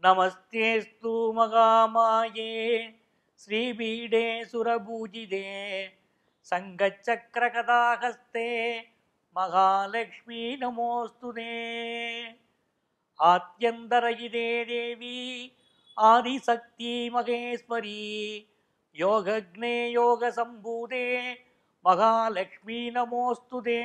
नमस्तेऽस्तु महामाये श्रीपीडे सुरपूजिते सङ्गचक्रकदाहस्ते महालक्ष्मी नमोऽस्तु ते आत्यन्तरयिते देवी आदिशक्ति महेश्वरी योगग्ने योगसम्भूते மகாலட்சுமி நமோஸ்துதே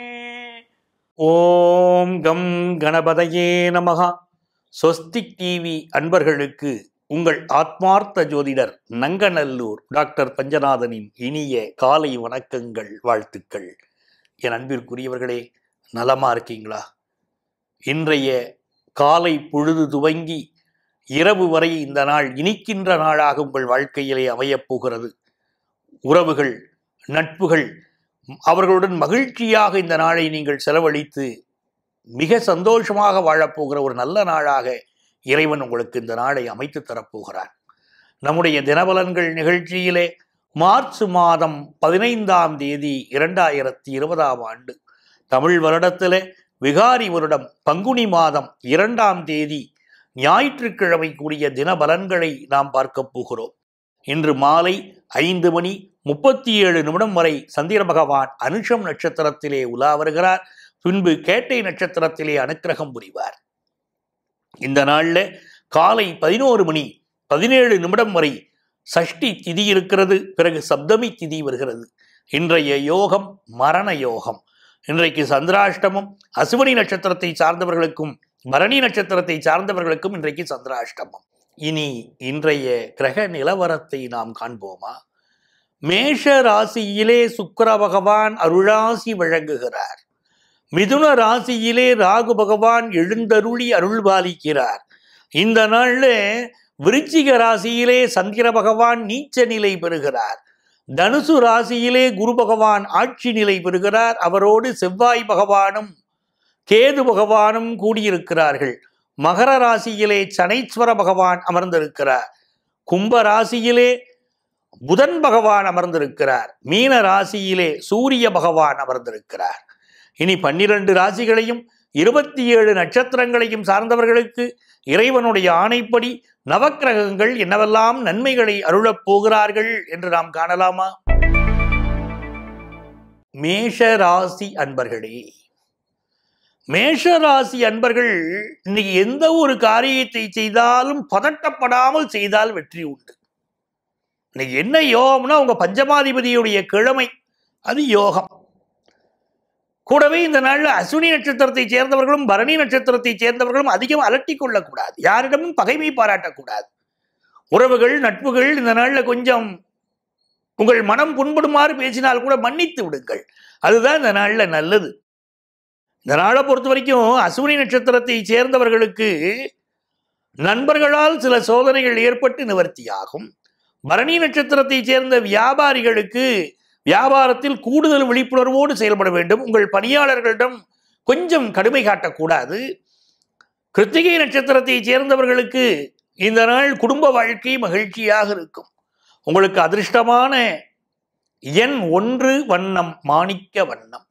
ஓம் கம் கணபதையே நமகா ஸ்வஸ்திக் டிவி அன்பர்களுக்கு உங்கள் ஆத்மார்த்த ஜோதிடர் நங்கநல்லூர் டாக்டர் பஞ்சநாதனின் இனிய காலை வணக்கங்கள் வாழ்த்துக்கள் என் அன்பிற்குரியவர்களே நலமா இருக்கீங்களா இன்றைய காலை பொழுது துவங்கி இரவு வரை இந்த நாள் இனிக்கின்ற நாளாக உங்கள் வாழ்க்கையிலே அமையப் போகிறது உறவுகள் நட்புகள் அவர்களுடன் மகிழ்ச்சியாக இந்த நாளை நீங்கள் செலவழித்து மிக சந்தோஷமாக வாழப்போகிற ஒரு நல்ல நாளாக இறைவன் உங்களுக்கு இந்த நாளை அமைத்து தரப்போகிறார் நம்முடைய தினபலன்கள் நிகழ்ச்சியிலே மார்ச் மாதம் பதினைந்தாம் தேதி இரண்டாயிரத்தி இருபதாம் ஆண்டு தமிழ் வருடத்திலே விகாரி வருடம் பங்குனி மாதம் இரண்டாம் தேதி ஞாயிற்றுக்கிழமை கூடிய தினபலன்களை நாம் பார்க்கப் போகிறோம் இன்று மாலை ஐந்து மணி முப்பத்தி ஏழு நிமிடம் வரை சந்திர பகவான் அனுஷம் நட்சத்திரத்திலே உலா வருகிறார் பின்பு கேட்டை நட்சத்திரத்திலே அனுக்கிரகம் புரிவார் இந்த நாளில் காலை பதினோரு மணி பதினேழு நிமிடம் வரை சஷ்டி திதி இருக்கிறது பிறகு சப்தமி திதி வருகிறது இன்றைய யோகம் மரண யோகம் இன்றைக்கு சந்திராஷ்டமம் அசுவனி நட்சத்திரத்தை சார்ந்தவர்களுக்கும் பரணி நட்சத்திரத்தை சார்ந்தவர்களுக்கும் இன்றைக்கு சந்திராஷ்டமம் இனி இன்றைய கிரக நிலவரத்தை நாம் காண்போமா மேஷ ராசியிலே சுக்கிர பகவான் அருளாசி வழங்குகிறார் மிதுன ராசியிலே ராகு பகவான் எழுந்தருளி அருள்பாலிக்கிறார் இந்த நாள்ல விருச்சிக ராசியிலே சந்திர பகவான் நீச்ச நிலை பெறுகிறார் தனுசு ராசியிலே குரு பகவான் ஆட்சி நிலை பெறுகிறார் அவரோடு செவ்வாய் பகவானும் கேது பகவானும் கூடியிருக்கிறார்கள் மகர ராசியிலே சனைஸ்வர பகவான் அமர்ந்திருக்கிறார் கும்ப ராசியிலே புதன் பகவான் அமர்ந்திருக்கிறார் மீன ராசியிலே சூரிய பகவான் அமர்ந்திருக்கிறார் இனி பன்னிரண்டு ராசிகளையும் இருபத்தி ஏழு நட்சத்திரங்களையும் சார்ந்தவர்களுக்கு இறைவனுடைய ஆணைப்படி நவக்கிரகங்கள் என்னவெல்லாம் நன்மைகளை அருளப் போகிறார்கள் என்று நாம் காணலாமா மேஷ ராசி அன்பர்களே மேஷ ராசி அன்பர்கள் இன்னைக்கு எந்த ஒரு காரியத்தை செய்தாலும் பதட்டப்படாமல் செய்தால் வெற்றி உண்டு இன்னைக்கு என்ன யோகம்னா உங்க பஞ்சமாதிபதியுடைய கிழமை அது யோகம் கூடவே இந்த நாளில் அஸ்வினி நட்சத்திரத்தை சேர்ந்தவர்களும் பரணி நட்சத்திரத்தை சேர்ந்தவர்களும் அதிகம் அலட்டி கொள்ளக்கூடாது யாரிடமும் பகைமை பாராட்டக்கூடாது உறவுகள் நட்புகள் இந்த நாளில் கொஞ்சம் உங்கள் மனம் புண்படுமாறு பேசினால் கூட மன்னித்து விடுங்கள் அதுதான் இந்த நாளில் நல்லது இந்த நாளை பொறுத்த வரைக்கும் அஸ்வினி நட்சத்திரத்தை சேர்ந்தவர்களுக்கு நண்பர்களால் சில சோதனைகள் ஏற்பட்டு நிவர்த்தியாகும் பரணி நட்சத்திரத்தை சேர்ந்த வியாபாரிகளுக்கு வியாபாரத்தில் கூடுதல் விழிப்புணர்வோடு செயல்பட வேண்டும் உங்கள் பணியாளர்களிடம் கொஞ்சம் கடுமை காட்டக்கூடாது கிருத்திகை நட்சத்திரத்தை சேர்ந்தவர்களுக்கு இந்த நாள் குடும்ப வாழ்க்கை மகிழ்ச்சியாக இருக்கும் உங்களுக்கு அதிர்ஷ்டமான எண் ஒன்று வண்ணம் மாணிக்க வண்ணம்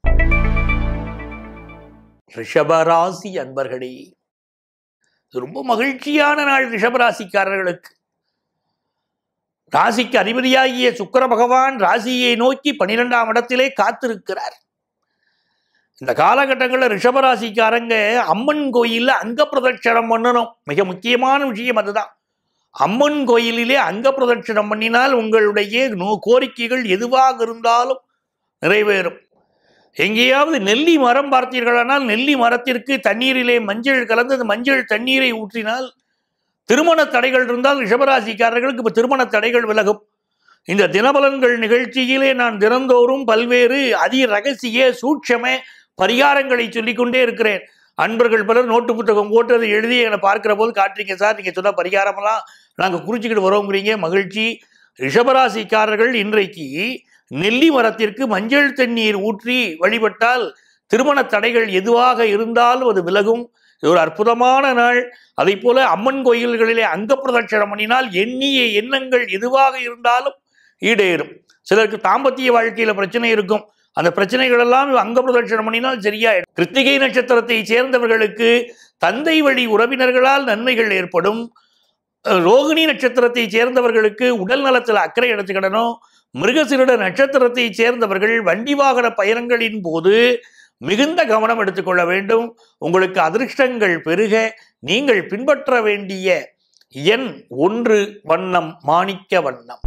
ரிஷபராசி அன்பர்களே இது ரொம்ப மகிழ்ச்சியான நாள் ரிஷபராசிக்காரர்களுக்கு ராசிக்கு அதிபதியாகிய சுக்கர பகவான் ராசியை நோக்கி பனிரெண்டாம் இடத்திலே காத்திருக்கிறார் இந்த காலகட்டங்களில் ரிஷபராசிக்காரங்க அம்மன் கோயிலில் அங்க பிரதட்சணம் பண்ணணும் மிக முக்கியமான விஷயம் அதுதான் அம்மன் கோயிலிலே அங்க பிரதட்சணம் பண்ணினால் உங்களுடைய நோ கோரிக்கைகள் எதுவாக இருந்தாலும் நிறைவேறும் எங்கேயாவது நெல்லி மரம் பார்த்தீர்களானால் நெல்லி மரத்திற்கு தண்ணீரிலே மஞ்சள் கலந்து அந்த மஞ்சள் தண்ணீரை ஊற்றினால் திருமண தடைகள் இருந்தால் ரிஷபராசிக்காரர்களுக்கு இப்போ திருமண தடைகள் விலகும் இந்த தினபலன்கள் நிகழ்ச்சியிலே நான் தினந்தோறும் பல்வேறு அதி ரகசிய சூட்சம பரிகாரங்களை சொல்லிக்கொண்டே இருக்கிறேன் அன்பர்கள் பலர் நோட்டு புத்தகம் போட்டு அதை எழுதி என்னை பார்க்கிற போது காட்டுறீங்க சார் நீங்கள் சொன்ன பரிகாரமெல்லாம் நாங்கள் குறிச்சிக்கிட்டு வரோங்கிறீங்க மகிழ்ச்சி ரிஷபராசிக்காரர்கள் இன்றைக்கு நெல்லி மரத்திற்கு மஞ்சள் தண்ணீர் ஊற்றி வழிபட்டால் திருமண தடைகள் எதுவாக இருந்தாலும் அது விலகும் இது ஒரு அற்புதமான நாள் அதை போல அம்மன் கோயில்களிலே அங்க பிரதட்சணம் பண்ணினால் எண்ணிய எண்ணங்கள் எதுவாக இருந்தாலும் ஈடேறும் சிலருக்கு தாம்பத்திய வாழ்க்கையில பிரச்சனை இருக்கும் அந்த பிரச்சனைகள் எல்லாம் அங்க பிரதட்சணம் பண்ணினால் சரியாயிடும் கிருத்திகை நட்சத்திரத்தை சேர்ந்தவர்களுக்கு தந்தை வழி உறவினர்களால் நன்மைகள் ஏற்படும் அஹ், ரோகிணி நட்சத்திரத்தை சேர்ந்தவர்களுக்கு உடல் நலத்தில் அக்கறை எடுத்துக்கிடணும் மிருகசிருட நட்சத்திரத்தை சேர்ந்தவர்கள் வண்டி வாகன பயணங்களின் போது மிகுந்த கவனம் எடுத்துக்கொள்ள வேண்டும் உங்களுக்கு அதிர்ஷ்டங்கள் பெருக நீங்கள் பின்பற்ற வேண்டிய எண் ஒன்று வண்ணம் மாணிக்க வண்ணம்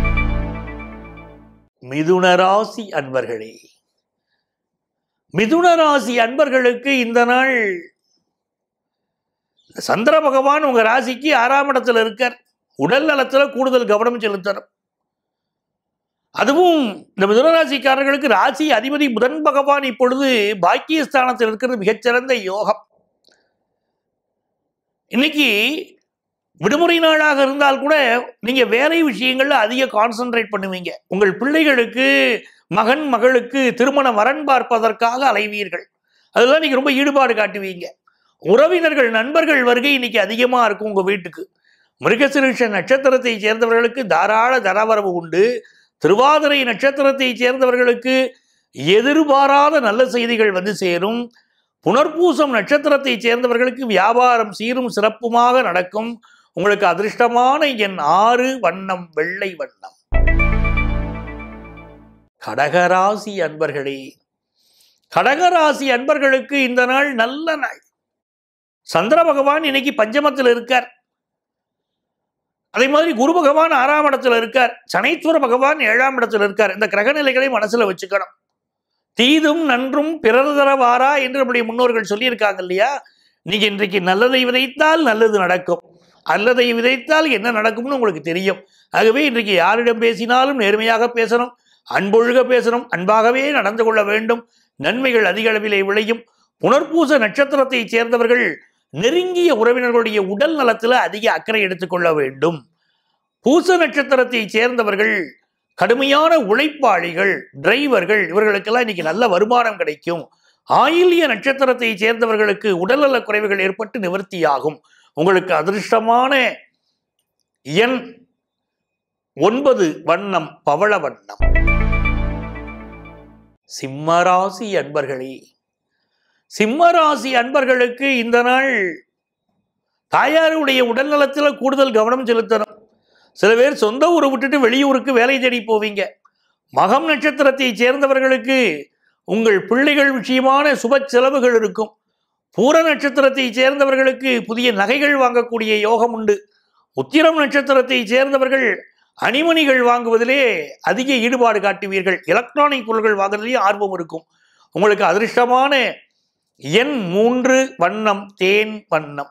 மிதுன ராசி அன்பர்களே மிதுன ராசி அன்பர்களுக்கு இந்த நாள் சந்திர பகவான் உங்க ராசிக்கு ஆறாம் இடத்துல இருக்கார் உடல் நலத்துல கூடுதல் கவனம் செலுத்தணும் அதுவும் இந்த மிதுனராசிக்காரர்களுக்கு ராசி அதிபதி புதன் பகவான் இப்பொழுது பாக்கியஸ்தானத்தில் இருக்கிறது மிகச்சிறந்த யோகம் இன்னைக்கு விடுமுறை நாளாக இருந்தால் கூட நீங்க வேலை விஷயங்கள்ல அதிக கான்சென்ட்ரேட் பண்ணுவீங்க உங்கள் பிள்ளைகளுக்கு மகன் மகளுக்கு திருமண வரன் பார்ப்பதற்காக அலைவீர்கள் அதெல்லாம் நீங்க ரொம்ப ஈடுபாடு காட்டுவீங்க உறவினர்கள் நண்பர்கள் வருகை இன்னைக்கு அதிகமா இருக்கும் உங்க வீட்டுக்கு மிருகசிருஷ நட்சத்திரத்தை சேர்ந்தவர்களுக்கு தாராள தனவரவு உண்டு திருவாதிரை நட்சத்திரத்தை சேர்ந்தவர்களுக்கு எதிர்பாராத நல்ல செய்திகள் வந்து சேரும் புனர்பூசம் நட்சத்திரத்தை சேர்ந்தவர்களுக்கு வியாபாரம் சீரும் சிறப்புமாக நடக்கும் உங்களுக்கு அதிர்ஷ்டமான எண் ஆறு வண்ணம் வெள்ளை வண்ணம் கடகராசி அன்பர்களே கடகராசி அன்பர்களுக்கு இந்த நாள் நல்ல நாள் சந்திர பகவான் இன்னைக்கு பஞ்சமத்தில் இருக்கார் அதே மாதிரி குரு பகவான் ஆறாம் இடத்துல இருக்கார் சனீஸ்வர பகவான் ஏழாம் இடத்துல இருக்கார் இந்த கிரக நிலைகளை மனசுல வச்சுக்கணும் தீதும் நன்றும் பிறர் தரவாரா என்று நம்முடைய முன்னோர்கள் சொல்லியிருக்காங்க இல்லையா நீங்க இன்றைக்கு நல்லதை விதைத்தால் நல்லது நடக்கும் அல்லதை விதைத்தால் என்ன நடக்கும்னு உங்களுக்கு தெரியும் ஆகவே இன்றைக்கு யாரிடம் பேசினாலும் நேர்மையாக பேசணும் அன்பொழுக பேசணும் அன்பாகவே நடந்து கொள்ள வேண்டும் நன்மைகள் அதிக அளவிலே விளையும் புனர்பூச நட்சத்திரத்தை சேர்ந்தவர்கள் நெருங்கிய உறவினர்களுடைய உடல் நலத்தில் அதிக அக்கறை எடுத்துக்கொள்ள வேண்டும் பூச நட்சத்திரத்தை சேர்ந்தவர்கள் கடுமையான உழைப்பாளிகள் டிரைவர்கள் இவர்களுக்கெல்லாம் இன்னைக்கு நல்ல வருமானம் கிடைக்கும் ஆயில்ய நட்சத்திரத்தை சேர்ந்தவர்களுக்கு உடல்நல குறைவுகள் ஏற்பட்டு நிவர்த்தியாகும் உங்களுக்கு அதிர்ஷ்டமான எண் ஒன்பது வண்ணம் பவள வண்ணம் சிம்மராசி அன்பர்களே சிம்மராசி அன்பர்களுக்கு இந்த நாள் தாயாருடைய உடல்நலத்தில் கூடுதல் கவனம் செலுத்தணும் சில பேர் சொந்த ஊரை விட்டுட்டு வெளியூருக்கு வேலை தேடி போவீங்க மகம் நட்சத்திரத்தை சேர்ந்தவர்களுக்கு உங்கள் பிள்ளைகள் விஷயமான சுப செலவுகள் இருக்கும் பூர நட்சத்திரத்தை சேர்ந்தவர்களுக்கு புதிய நகைகள் வாங்கக்கூடிய யோகம் உண்டு உத்திரம் நட்சத்திரத்தை சேர்ந்தவர்கள் அணிமணிகள் வாங்குவதிலே அதிக ஈடுபாடு காட்டுவீர்கள் எலக்ட்ரானிக் பொருட்கள் வாங்குறதுலேயும் ஆர்வம் இருக்கும் உங்களுக்கு அதிர்ஷ்டமான எண் மூன்று வண்ணம் தேன் வண்ணம்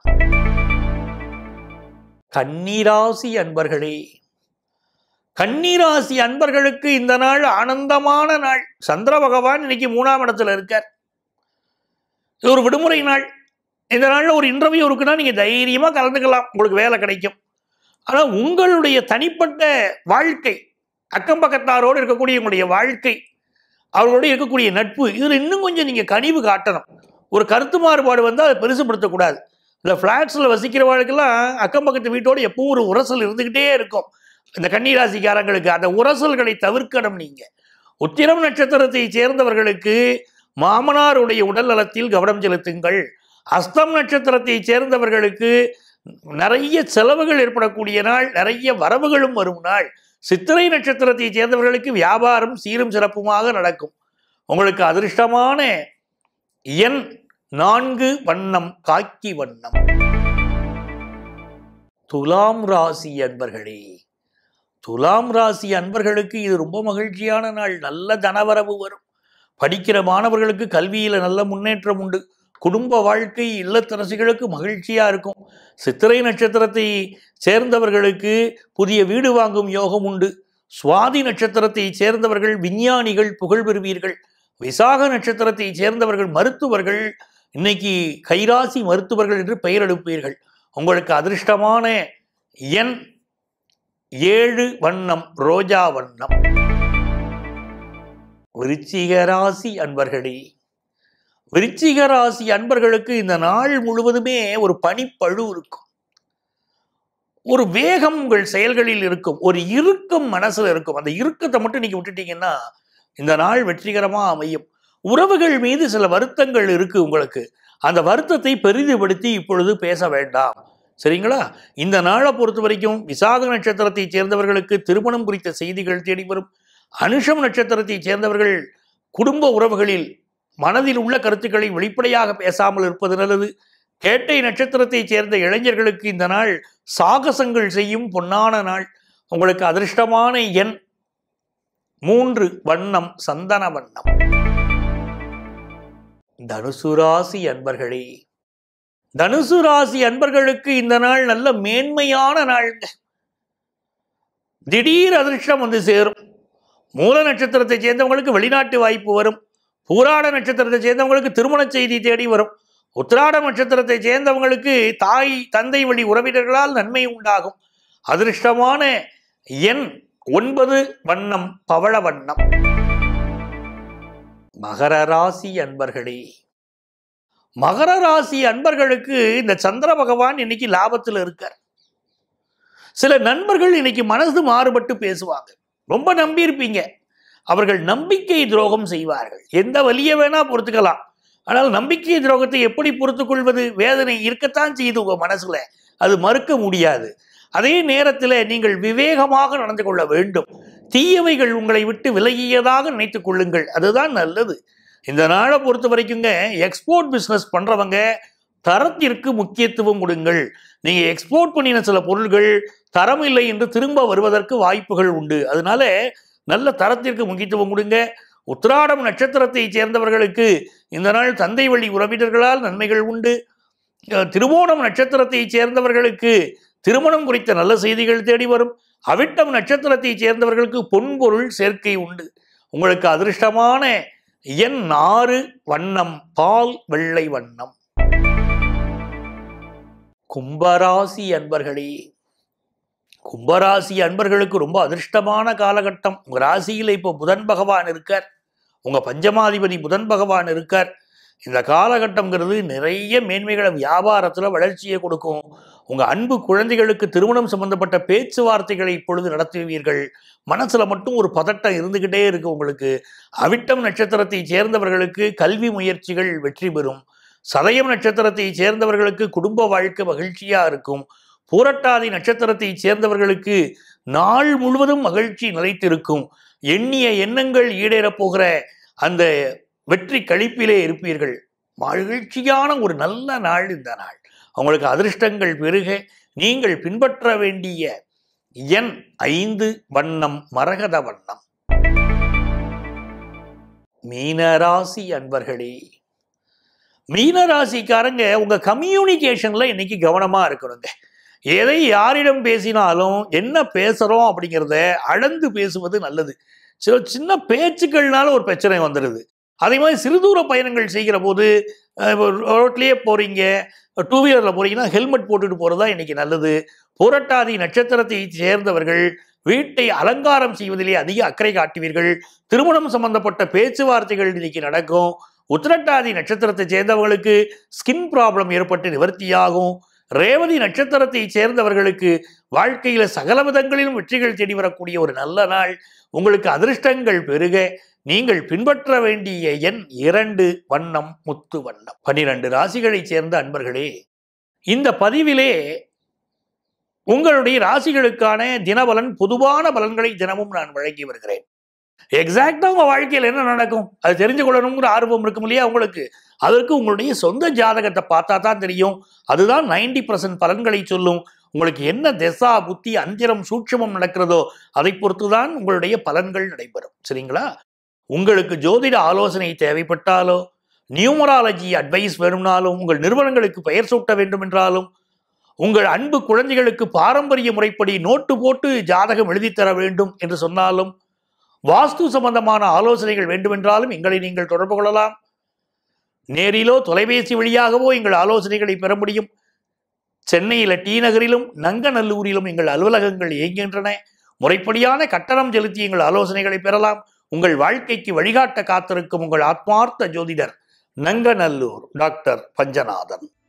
கன்னிராசி அன்பர்களே கன்னிராசி அன்பர்களுக்கு இந்த நாள் ஆனந்தமான நாள் சந்திர பகவான் இன்னைக்கு மூணாம் இடத்துல இருக்கார் இது ஒரு விடுமுறை நாள் இந்த நாளில் ஒரு இன்டர்வியூ இருக்குன்னா நீங்கள் தைரியமாக கலந்துக்கலாம் உங்களுக்கு வேலை கிடைக்கும் ஆனால் உங்களுடைய தனிப்பட்ட வாழ்க்கை அக்கம் பக்கத்தாரோடு இருக்கக்கூடிய உங்களுடைய வாழ்க்கை அவர்களோடு இருக்கக்கூடிய நட்பு இதில் இன்னும் கொஞ்சம் நீங்கள் கனிவு காட்டணும் ஒரு கருத்து மாறுபாடு வந்தால் அதை பெருசுப்படுத்தக்கூடாது இந்த ஃப்ளாட்ஸில் வசிக்கிறவர்களுக்கெல்லாம் அக்கம் பக்கத்து வீட்டோடு எப்பவும் ஒரு உரசல் இருந்துக்கிட்டே இருக்கும் இந்த கன்னிராசிக்காரங்களுக்கு அந்த உரசல்களை தவிர்க்கணும் நீங்கள் உத்திரம் நட்சத்திரத்தை சேர்ந்தவர்களுக்கு மாமனாருடைய உடல் நலத்தில் கவனம் செலுத்துங்கள் அஸ்தம் நட்சத்திரத்தை சேர்ந்தவர்களுக்கு நிறைய செலவுகள் ஏற்படக்கூடிய நாள் நிறைய வரவுகளும் வரும் நாள் சித்திரை நட்சத்திரத்தை சேர்ந்தவர்களுக்கு வியாபாரம் சீரும் சிறப்புமாக நடக்கும் உங்களுக்கு அதிர்ஷ்டமான எண் நான்கு வண்ணம் காக்கி வண்ணம் துலாம் ராசி அன்பர்களே துலாம் ராசி அன்பர்களுக்கு இது ரொம்ப மகிழ்ச்சியான நாள் நல்ல தனவரவு வரும் படிக்கிற மாணவர்களுக்கு கல்வியில் நல்ல முன்னேற்றம் உண்டு குடும்ப வாழ்க்கை இல்லத்தரசிகளுக்கு மகிழ்ச்சியா இருக்கும் சித்திரை நட்சத்திரத்தை சேர்ந்தவர்களுக்கு புதிய வீடு வாங்கும் யோகம் உண்டு சுவாதி நட்சத்திரத்தை சேர்ந்தவர்கள் விஞ்ஞானிகள் புகழ் பெறுவீர்கள் விசாக நட்சத்திரத்தை சேர்ந்தவர்கள் மருத்துவர்கள் இன்னைக்கு கைராசி மருத்துவர்கள் என்று பெயர் எடுப்பீர்கள் உங்களுக்கு அதிர்ஷ்டமான எண் ஏழு வண்ணம் ரோஜா வண்ணம் விருச்சிக ராசி அன்பர்களே விருச்சிக ராசி அன்பர்களுக்கு இந்த நாள் முழுவதுமே ஒரு பனிப்பழு இருக்கும் ஒரு வேகம் உங்கள் செயல்களில் இருக்கும் ஒரு இறுக்கம் மனசுல இருக்கும் அந்த இறுக்கத்தை மட்டும் நீங்க விட்டுட்டீங்கன்னா இந்த நாள் வெற்றிகரமா அமையும் உறவுகள் மீது சில வருத்தங்கள் இருக்கு உங்களுக்கு அந்த வருத்தத்தை பெரிதுபடுத்தி இப்பொழுது பேச வேண்டாம் சரிங்களா இந்த நாளை பொறுத்த வரைக்கும் விசாக நட்சத்திரத்தைச் சேர்ந்தவர்களுக்கு திருமணம் குறித்த செய்திகள் தேடி வரும் அனுஷம் நட்சத்திரத்தைச் சேர்ந்தவர்கள் குடும்ப உறவுகளில் மனதில் உள்ள கருத்துக்களை வெளிப்படையாக பேசாமல் இருப்பது நல்லது கேட்டை நட்சத்திரத்தைச் சேர்ந்த இளைஞர்களுக்கு இந்த நாள் சாகசங்கள் செய்யும் பொன்னான நாள் உங்களுக்கு அதிர்ஷ்டமான எண் மூன்று வண்ணம் சந்தன வண்ணம் தனுசு ராசி அன்பர்களே தனுசு ராசி அன்பர்களுக்கு இந்த நாள் நல்ல மேன்மையான நாள்ங்க திடீர் அதிர்ஷ்டம் வந்து சேரும் மூல நட்சத்திரத்தை சேர்ந்தவங்களுக்கு வெளிநாட்டு வாய்ப்பு வரும் பூராட நட்சத்திரத்தை சேர்ந்தவங்களுக்கு திருமண செய்தி தேடி வரும் உத்திராட நட்சத்திரத்தை சேர்ந்தவங்களுக்கு தாய் தந்தை வழி உறவினர்களால் நன்மை உண்டாகும் அதிர்ஷ்டமான எண் ஒன்பது வண்ணம் பவள வண்ணம் மகர ராசி அன்பர்களே மகர ராசி அன்பர்களுக்கு இந்த சந்திர பகவான் இன்னைக்கு லாபத்தில் இருக்கார் சில நண்பர்கள் இன்னைக்கு மனசு மாறுபட்டு பேசுவாங்க ரொம்ப நம்பியிருப்பீங்க அவர்கள் நம்பிக்கை துரோகம் செய்வார்கள் எந்த வலிய வேணா பொறுத்துக்கலாம் ஆனால் நம்பிக்கை துரோகத்தை எப்படி பொறுத்துக் கொள்வது வேதனை இருக்கத்தான் செய்யுது உங்க மனசுல அது மறுக்க முடியாது அதே நேரத்தில் நீங்கள் விவேகமாக நடந்து கொள்ள வேண்டும் தீயவைகள் உங்களை விட்டு விலகியதாக நினைத்துக் கொள்ளுங்கள் அதுதான் நல்லது இந்த நாளை பொறுத்த வரைக்குங்க எக்ஸ்போர்ட் பிஸ்னஸ் பண்றவங்க தரத்திற்கு முக்கியத்துவம் கொடுங்கள் நீங்க எக்ஸ்போர்ட் பண்ணின சில பொருள்கள் தரம் இல்லை என்று திரும்ப வருவதற்கு வாய்ப்புகள் உண்டு அதனால நல்ல தரத்திற்கு முக்கியத்துவம் கொடுங்க உத்திராடம் நட்சத்திரத்தை சேர்ந்தவர்களுக்கு இந்த நாள் தந்தை வழி உறவினர்களால் நன்மைகள் உண்டு அஹ் திருவோணம் நட்சத்திரத்தை சேர்ந்தவர்களுக்கு திருமணம் குறித்த நல்ல செய்திகள் தேடி வரும் அவிட்டம் நட்சத்திரத்தை சேர்ந்தவர்களுக்கு பொன்பொருள் சேர்க்கை உண்டு உங்களுக்கு அதிர்ஷ்டமான எண் ஆறு வண்ணம் பால் வெள்ளை வண்ணம் கும்பராசி அன்பர்களே கும்பராசி அன்பர்களுக்கு ரொம்ப அதிர்ஷ்டமான காலகட்டம் உங்க ராசியில இப்போ புதன் பகவான் இருக்கார் உங்க பஞ்சமாதிபதி புதன் பகவான் இருக்கார் இந்த காலகட்டம்ங்கிறது நிறைய மேன்மைகளை வியாபாரத்துல வளர்ச்சியை கொடுக்கும் உங்க அன்பு குழந்தைகளுக்கு திருமணம் சம்பந்தப்பட்ட பேச்சுவார்த்தைகளை இப்பொழுது நடத்துவீர்கள் மனசுல மட்டும் ஒரு பதட்டம் இருந்துகிட்டே இருக்கு உங்களுக்கு அவிட்டம் நட்சத்திரத்தை சேர்ந்தவர்களுக்கு கல்வி முயற்சிகள் வெற்றி பெறும் சதயம் நட்சத்திரத்தை சேர்ந்தவர்களுக்கு குடும்ப வாழ்க்கை மகிழ்ச்சியா இருக்கும் பூரட்டாதி நட்சத்திரத்தை சேர்ந்தவர்களுக்கு நாள் முழுவதும் மகிழ்ச்சி நிலைத்திருக்கும் எண்ணிய எண்ணங்கள் ஈடேறப் போகிற அந்த வெற்றி கழிப்பிலே இருப்பீர்கள் மகிழ்ச்சியான ஒரு நல்ல நாள் இந்த நாள் உங்களுக்கு அதிர்ஷ்டங்கள் பெருக நீங்கள் பின்பற்ற வேண்டிய எண் ஐந்து வண்ணம் மரகத வண்ணம் மீனராசி அன்பர்களே மீனராசிக்காரங்க உங்க கம்யூனிகேஷன்ல இன்னைக்கு கவனமா இருக்கணுங்க எதை யாரிடம் பேசினாலும் என்ன பேசுறோம் அப்படிங்கிறத அளந்து பேசுவது நல்லது சில சின்ன பேச்சுக்கள்னால ஒரு பிரச்சனை வந்துடுது அதே மாதிரி சிறுதூர பயணங்கள் செய்கிற போது ரோட்லேயே போறீங்க டூ வீலரில் போறீங்கன்னா ஹெல்மெட் போட்டுட்டு போறதா இன்னைக்கு நல்லது புரட்டாதி நட்சத்திரத்தை சேர்ந்தவர்கள் வீட்டை அலங்காரம் செய்வதிலே அதிக அக்கறை காட்டுவீர்கள் திருமணம் சம்பந்தப்பட்ட பேச்சுவார்த்தைகள் இன்னைக்கு நடக்கும் உத்திரட்டாதி நட்சத்திரத்தை சேர்ந்தவர்களுக்கு ஸ்கின் ப்ராப்ளம் ஏற்பட்டு நிவர்த்தியாகும் ரேவதி நட்சத்திரத்தை சேர்ந்தவர்களுக்கு வாழ்க்கையில சகல விதங்களிலும் வெற்றிகள் தேடி வரக்கூடிய ஒரு நல்ல நாள் உங்களுக்கு அதிர்ஷ்டங்கள் பெருக நீங்கள் பின்பற்ற வேண்டிய எண் இரண்டு வண்ணம் முத்து வண்ணம் பனிரெண்டு ராசிகளைச் சேர்ந்த அன்பர்களே இந்த பதிவிலே உங்களுடைய ராசிகளுக்கான தினபலன் பொதுவான பலன்களை தினமும் நான் வழங்கி வருகிறேன் எக்ஸாக்டா உங்க வாழ்க்கையில் என்ன நடக்கும் அது தெரிஞ்சு கொள்ளணுங்கிற ஆர்வம் இருக்கும் இல்லையா உங்களுக்கு அதற்கு உங்களுடைய சொந்த ஜாதகத்தை பார்த்தா தான் தெரியும் அதுதான் நைன்டி பர்சன்ட் பலன்களை சொல்லும் உங்களுக்கு என்ன திசா புத்தி அந்திரம் சூட்சமம் நடக்கிறதோ அதை பொறுத்து தான் உங்களுடைய பலன்கள் நடைபெறும் சரிங்களா உங்களுக்கு ஜோதிட ஆலோசனை தேவைப்பட்டாலோ நியூமராலஜி அட்வைஸ் வேணும்னாலும் உங்கள் நிறுவனங்களுக்கு பெயர் சூட்ட வேண்டும் என்றாலும் உங்கள் அன்பு குழந்தைகளுக்கு பாரம்பரிய முறைப்படி நோட்டு போட்டு ஜாதகம் எழுதித் தர வேண்டும் என்று சொன்னாலும் வாஸ்து சம்பந்தமான ஆலோசனைகள் வேண்டுமென்றாலும் எங்களை நீங்கள் தொடர்பு கொள்ளலாம் நேரிலோ தொலைபேசி வழியாகவோ எங்கள் ஆலோசனைகளை பெற முடியும் சென்னையில் டி நகரிலும் நங்கநல்லூரிலும் எங்கள் அலுவலகங்கள் இயங்குகின்றன முறைப்படியான கட்டணம் செலுத்தி எங்கள் ஆலோசனைகளை பெறலாம் உங்கள் வாழ்க்கைக்கு வழிகாட்ட காத்திருக்கும் உங்கள் ஆத்மார்த்த ஜோதிடர் நங்கநல்லூர் டாக்டர் பஞ்சநாதன்